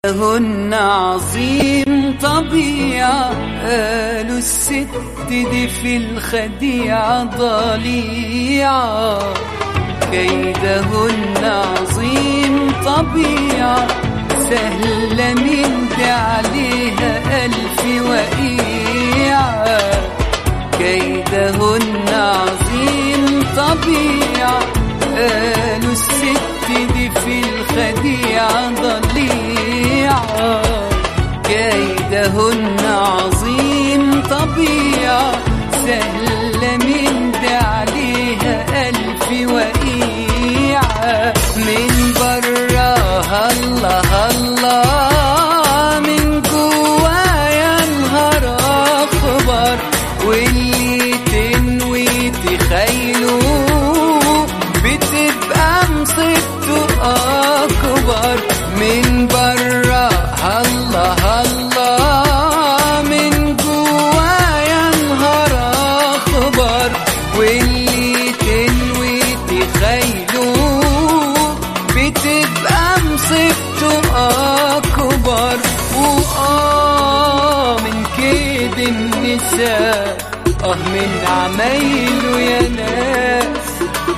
هن عظيم طبيعة قالوا الست دي في الخديعة ضليعة كيدهن عظيم طبيعة سهلة من دي عليها ألف وقيعة كيدهن عظيم طبيعة قالوا الست دي في الخديعة ضليعة كيدهن عظيم طبيعة سهلة من دي عليها ألف وقيعة من براها الله الله من جوايا نهار أخبر واللي تنوي تخيله بتبقى مصيبته أكبر من براها الله الله من جوايا نهار أخبر واللي تنوي تخيله بتبقى مصيبته أكبر وآه من كيد النساء آه من عمايله يا ناس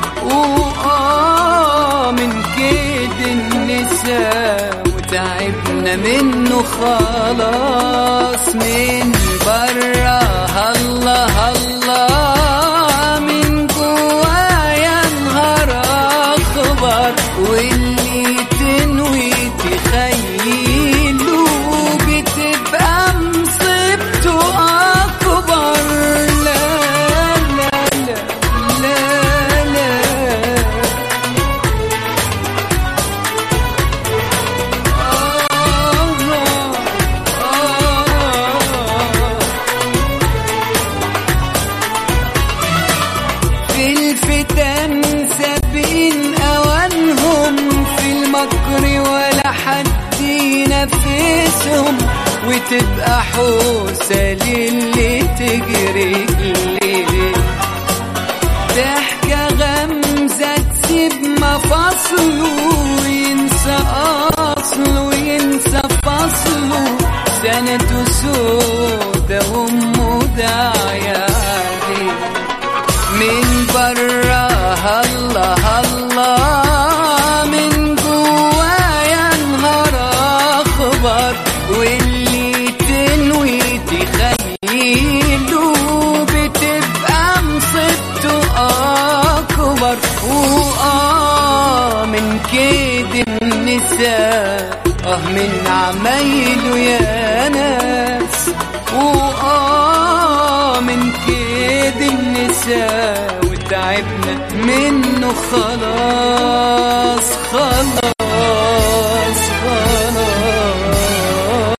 وآه من كيد النساء وتعبنا منه خلاص من براها الله الله من جوايا نهار أخبر واللي تنوي تخيله بتبقى مصيبته أكبر لا لا لا لا لا في الفتن سابقين أوانهم في المكر ولا حد ينفسهم وتبقى حوسة للي تجري الليل ضحكة غمزة تسيب مفاصله وينسى أصله وينسى فصله سنته سودة وأمه داعية عليه من براها الله الله من جوايا نهار أخبر واللي تنوي تخيله بتبقى مصيبته أكبر وآه من كيد النساء آه من عمايله يا ناس وآه من كيد النساء وتعبنا منه خلاص خلاص